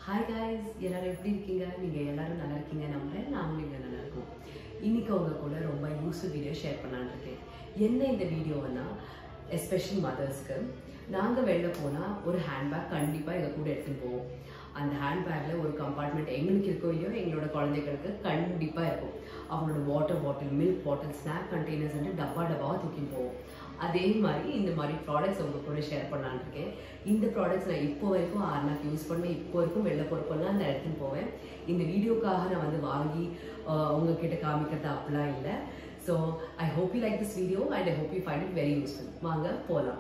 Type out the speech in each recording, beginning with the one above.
hi guys எல்லாரும் எப்படி இருக்கீங்க நீங்கள் எல்லாரும் நல்லா இருக்கீங்க நம்புறேன் நாங்களும் இங்கே நல்லா இருக்கோம் இன்னைக்கு உங்க கூட ரொம்ப யூஸ்ஃபுல் வீடியோ ஷேர் பண்ணலான்னு இருக்கேன் என்ன இந்த வீடியோன்னா எஸ்பெஷலி மதர்ஸ்க்கு நாங்கள் வெளில போனால் ஒரு ஹேண்ட்பேக் கண்டிப்பாக எங்கள் கூட எடுத்துன்னு போவோம் அந்த ஹேண்ட்பேக்கில் ஒரு கம்பார்ட்மெண்ட் எங்களுக்கு இருக்கோ இல்லையோ எங்களோட குழந்தைகளுக்கு கண்டிப்பாக இருக்கும் அவங்களோட water bottle milk bottle snack containers வந்து டப்பா டப்பாவாக தூக்கின்னு போவோம் அதே மாதிரி இந்த மாதிரி ப்ராடக்ட்ஸ் உங்க கூட ஷேர் பண்ணலான்னு இருக்கேன் இந்த ப்ராடக்ட்ஸ் நான் இப்போ வரைக்கும் ஆறுநாக்கு யூஸ் பண்ணேன் இப்போ வரைக்கும் வெளில போகிறப்பெல்லாம் அந்த இடத்துக்கு போவேன் இந்த வீடியோக்காக நான் வந்து வாங்கி ஆஹ், உங்ககிட்ட காமிக்கிறது அப்படிலாம் இல்லை so I hope you like this video and I hope you find it very useful வாங்க போகலாம்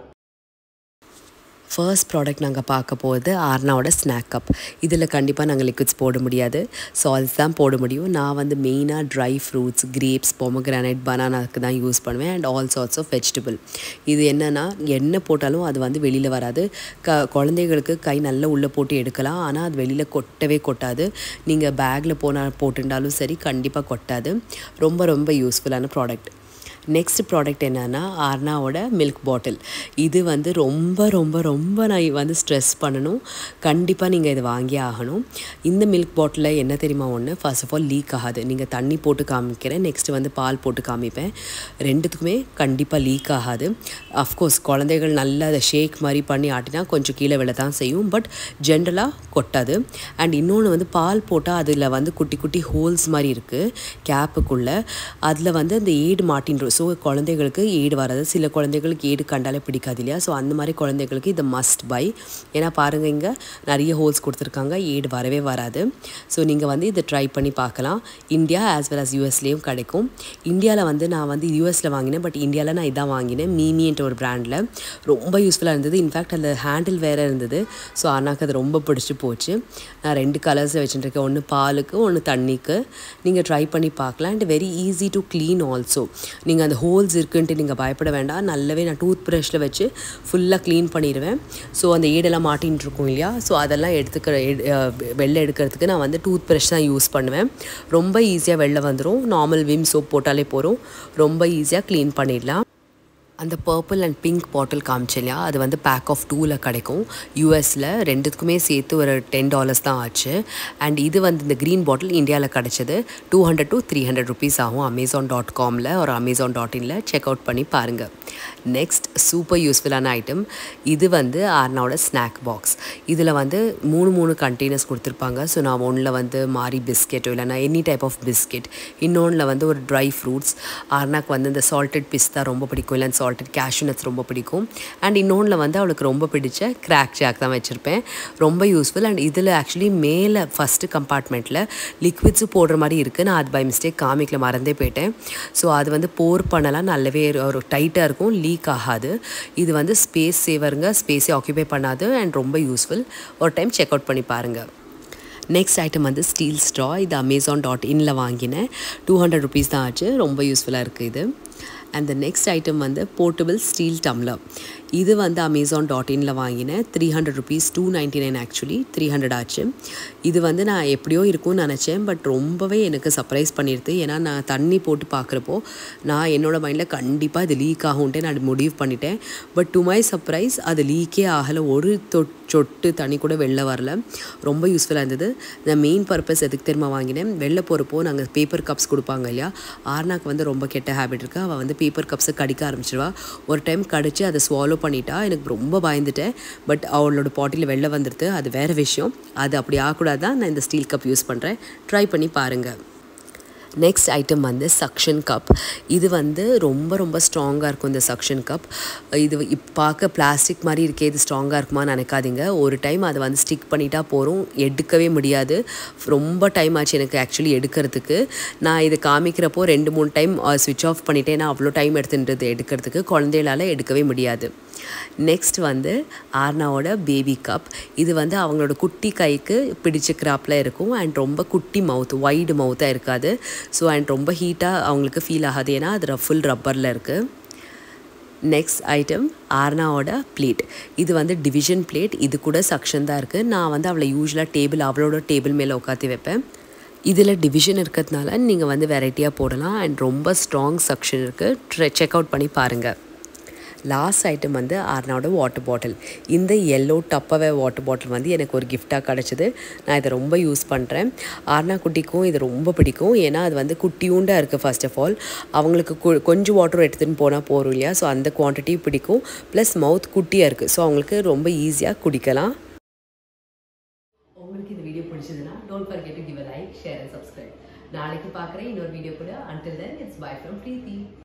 ஃபர்ஸ்ட் ப்ராடக்ட் நாங்கள் பார்க்க போகிறது ஆர்னாவோட ஸ்நாக் கப் இதில் கண்டிப்பாக நாங்கள் லிக்விட்ஸ் போட முடியாது சால்ஸ் தான் போட முடியும் நான் வந்து மெயினாக ட்ரை ஃப்ரூட்ஸ் கிரேப்ஸ் பொமக்ரானைட் பனானாக்கு தான் யூஸ் பண்ணுவேன் and all sorts of vegetable இது என்னென்னா என்ன போட்டாலும் அது வந்து வெளியில் வராது க குழந்தைகளுக்கு கை நல்லா உள்ளே போட்டு எடுக்கலாம் ஆனால் அது வெளியில் கொட்டவே கொட்டாது நீங்கள் பேக்கில் போனால் போட்டுட்டாலும் சரி கண்டிப்பாக கொட்டாது ரொம்ப ரொம்ப யூஸ்ஃபுல்லான ப்ராடக்ட் நெக்ஸ்ட் ப்ராடக்ட் என்னன்னா ஆர்னாவோட மில்க் பாட்டில் இது வந்து ரொம்ப ரொம்ப ரொம்ப நான் வந்து ஸ்ட்ரெஸ் பண்ணணும் கண்டிப்பாக நீங்கள் இது வாங்கி ஆகணும் இந்த மில்க் பாட்டிலில் என்ன தெரியுமா ஒன்று ஃபர்ஸ்ட் ஆஃப் ஆல் லீக் ஆகாது நீங்கள் தண்ணி போட்டு காமிக்கிறேன் நெக்ஸ்ட் வந்து பால் போட்டு காமிப்பேன் ரெண்டுத்துக்குமே கண்டிப்பாக லீக் ஆகாது அஃப்கோர்ஸ் குழந்தைகள் நல்லா அதை ஷேக் மாதிரி பண்ணி ஆட்டினா கொஞ்சம் கீழே விழ தான் செய்யும் பட் ஜென்ரலாக கொட்டாது அண்ட் இன்னொன்று வந்து பால் போட்டால் அதில் வந்து குட்டி குட்டி ஹோல்ஸ் மாதிரி இருக்குது கேப்புக்குள்ளே அதில் வந்து அந்த ஏடு மாட்டின்றோம் ஸோ குழந்தைகளுக்கு ஏடு வராது சில குழந்தைகளுக்கு ஏடு கண்டாலே பிடிக்காது இல்லையா ஸோ அந்த மாதிரி குழந்தைகளுக்கு இது மஸ்ட் பை ஏன்னா பாருங்கள் இங்கே நிறைய ஹோல்ஸ் கொடுத்துருக்காங்க ஏடு வரவே வராது ஸோ நீங்கள் வந்து இதை ட்ரை பண்ணி பார்க்கலாம் இந்தியா ஆஸ் வெல் அஸ் யூஎஸ்லேயும் கிடைக்கும் இந்தியாவில் வந்து நான் வந்து யூஎஸில் வாங்கினேன் பட் இந்தியாவில் நான் இதான் வாங்கினேன் மீமின்ற ஒரு பிராண்டில் ரொம்ப யூஸ்ஃபுல்லாக இருந்தது இன்ஃபேக்ட் அந்த ஹேண்டில் வேறு இருந்தது ஸோ அண்ணாக்கு அது ரொம்ப பிடிச்சி போச்சு நான் ரெண்டு கலர்ஸ் வச்சுட்டுருக்கேன் ஒன்று பாலுக்கு ஒன்று தண்ணிக்கு நீங்கள் ட்ரை பண்ணி பார்க்கலாம் and very easy to clean also நீங்கள் அந்த ஹோல்ஸ் இருக்குன்ட்டு நீங்கள் பயப்பட வேண்டாம் நல்லாவே நான் டூத் ப்ரஷில் வச்சு ஃபுல்லாக க்ளீன் பண்ணிடுவேன் ஸோ அந்த ஏடெல்லாம் மாட்டின்னு இருக்கும் இல்லையா ஸோ அதெல்லாம் எடுத்துக்கிற எடு- அஹ் வெளில எடுக்கிறதுக்கு நான் வந்து டூத் ப்ரஷ் தான் யூஸ் பண்ணுவேன் ரொம்ப ஈஸியாக வெளில வந்துடும் நார்மல் விம் சோப் போட்டாலே போகிறோம் ரொம்ப ஈஸியாக க்ளீன் பண்ணிடலாம் அந்த பர்பிள் அண்ட் பிங்க் பாட்டில் காமிச்சேன் இல்லையா அது வந்து பேக் ஆஃப் டூவில் கிடைக்கும் யூஎஸில் ரெண்டுத்துக்குமே சேர்த்து ஒரு டென் டாலர்ஸ் தான் ஆச்சு அண்ட் இது வந்து இந்த க்ரீன் பாட்டில் இந்தியாவில் கிடச்சது two hundred to three hundred rupees ஆகும் அமேசான் டாட் காமில் ஒரு அமேசான் டாட் இனில் செக் அவுட் பண்ணி பாருங்கள் நெக்ஸ்ட் சூப்பர் யூஸ்ஃபுல்லான ஐட்டம் இது வந்து ஆர்னாவோட ஸ்நாக் பாக்ஸ் இதில் வந்து மூணு மூணு கண்டெய்னர்ஸ் கொடுத்துருப்பாங்க ஸோ நான் ஒன்றில் வந்து மாரி பிஸ்கெட்டோ இல்லைனா எனி டைப் ஆஃப் பிஸ்கெட் இன்னொன்றில் வந்து ஒரு ட்ரை ஃப்ரூட்ஸ் ஆர்னாக்கு வந்து இந்த சால்டட் பிஸ்தா ரொம்ப பிடிக்கும் இல்லை சால்டட் cashew nuts ரொம்ப பிடிக்கும் அண்ட் இன்னொன்றில் வந்து அவளுக்கு ரொம்ப பிடிச்ச கிராக் ஜாக் தான் வச்சுருப்பேன் ரொம்ப யூஸ்ஃபுல் அண்ட் இதில் ஆக்சுவலி மேலே ஃபஸ்ட்டு கம்பார்ட்மெண்ட்டில் லிக்விட்ஸும் போடுற மாதிரி இருக்குது நான் அது பை மிஸ்டேக் காமிக்கல மறந்தே போயிட்டேன் ஸோ அது வந்து போர் பண்ணலாம் நல்லாவே ஒரு டைட்டாக இருக்கும் லீக் ஆகாது இது வந்து ஸ்பேஸ் சேவருங்க ஸ்பேஸே ஆக்குபை பண்ணாது அண்ட் ரொம்ப யூஸ்ஃபுல் ஒரு டைம் செக் அவுட் பண்ணி பாருங்கள் நெக்ஸ்ட் ஐட்டம் வந்து ஸ்டீல் ஸ்ட்ரா இது அமேசான் டாட் இனில் வாங்கினேன் டூ ஹண்ட்ரட் ருபீஸ் தான் ஆச்சு ரொம்ப யூஸ்ஃபுல்லாக இருக்குது இது அண்ட் த நெக்ஸ்ட் ஐட்டம் வந்து போர்ட்டபிள் ஸ்டீல் டம்ளர் இது வந்து அமேசான் டாட் இனில் வாங்கினேன் three hundred rupees two ninety nine actually three hundred ஆச்சு இது வந்து நான் எப்படியோ இருக்கும்னு நினச்சேன் பட் ரொம்பவே எனக்கு சர்ப்ரைஸ் பண்ணிடுது ஏன்னா நான் தண்ணி போட்டு பார்க்குறப்போ நான் என்னோட மைண்டில் கண்டிப்பாக இது லீக் ஆகும்ன்ட்டு நான் முடிவு பண்ணிட்டேன் பட் டு மை சர்ப்ரைஸ் அது லீக்கே ஆகலை ஒரு தொட் சொட்டு தண்ணி கூட வெளில வரல ரொம்ப யூஸ்ஃபுல்லாக இருந்தது இந்த மெயின் பர்பஸ் எதுக்கு தெரியுமா வாங்கினேன் வெளில போகிறப்போ நாங்கள் பேப்பர் கப்ஸ் கொடுப்பாங்க இல்லையா ஆர்னாக்கு வந்து ரொம்ப கெட்ட ஹேபிட் இருக்கு அவள் வந்து பேப்பர் கப்ஸை கடிக்க ஆரம்பிச்சிருவா ஒரு டைம் கடிச்சு அதை ஸ்வாலோ பண்ணிட்டா எனக்கு ரொம்ப பயந்துட்டேன் பட் அவளோட பாட்டியில் வெளில வந்துடுது அது வேறு விஷயம் அது அப்படி ஆகக்கூடாது தான் நான் இந்த ஸ்டீல் கப் யூஸ் பண்ணுறேன் ட்ரை பண்ணி பாருங்கள் நெக்ஸ்ட் ஐட்டம் வந்து சக்ஷன் கப் இது வந்து ரொம்ப ரொம்ப ஸ்ட்ராங்காக இருக்கும் இந்த சக்ஷன் கப் இது இப் பார்க்க பிளாஸ்டிக் மாதிரி இருக்கே இது ஸ்ட்ராங்காக இருக்குமான்னு நினைக்காதீங்க ஒரு டைம் அதை வந்து ஸ்டிக் பண்ணிட்டா போகிறோம் எடுக்கவே முடியாது ரொம்ப டைம் ஆச்சு எனக்கு ஆக்சுவலி எடுக்கிறதுக்கு நான் இது காமிக்கிறப்போ ரெண்டு மூணு டைம் ஸ்விட்ச் ஆஃப் பண்ணிட்டேன் நான் அவ்வளோ டைம் எடுத்துன்றது எடுக்கிறதுக்கு குழந்தைகளால் எடுக்கவே முடியாது நெக்ஸ்ட் வந்து ஆர்னாவோட பேபி கப் இது வந்து அவங்களோட குட்டி கைக்கு பிடிச்ச கிராப்பில் இருக்கும் அண்ட் ரொம்ப குட்டி மவுத் வைடு மவுத்தாக இருக்காது ஸோ அண்ட் ரொம்ப ஹீட்டாக அவங்களுக்கு ஃபீல் ஆகாது ஏன்னா அது ஃபுல் ரப்பரில் இருக்குது நெக்ஸ்ட் ஐட்டம் ஆர்னாவோட பிளேட் இது வந்து டிவிஷன் பிளேட் இது கூட சக்ஷன் தான் இருக்குது நான் வந்து அவளை யூஸ்வலாக டேபிள் அவளோட டேபிள் மேலே உட்காத்தி வைப்பேன் இதில் டிவிஷன் இருக்கிறதுனால நீங்கள் வந்து வெரைட்டியாக போடலாம் அண்ட் ரொம்ப ஸ்ட்ராங் சக்ஷன் இருக்குது செக் அவுட் பண்ணி பாருங்கள் லாஸ்ட் ஐட்டம் வந்து ஆர்னாவோட வாட்டர் பாட்டில் இந்த எல்லோ டப்பவே வாட்டர் பாட்டில் வந்து எனக்கு ஒரு கிஃப்டாக கிடச்சிது நான் இதை ரொம்ப யூஸ் பண்ணுறேன் ஆர்னா குட்டிக்கும் இது ரொம்ப பிடிக்கும் ஏன்னா அது வந்து குட்டியூண்டாக இருக்குது ஃபர்ஸ்ட் ஆஃப் ஆல் அவங்களுக்கு கு- கொஞ்சம் வாட்டர் எடுத்துகிட்டு போனால் போகிறோம் இல்லையா ஸோ அந்த குவான்டிட்டி பிடிக்கும் ப்ளஸ் மவுத் குட்டியாக இருக்குது ஸோ அவங்களுக்கு ரொம்ப ஈஸியாக குடிக்கலாம் உங்களுக்கு இந்த வீடியோ பிடிச்சதுன்னா don't forget to give a like share and subscribe நாளைக்கு பார்க்குறேன் இன்னொரு வீடியோ கூட until then it's bye from Preethi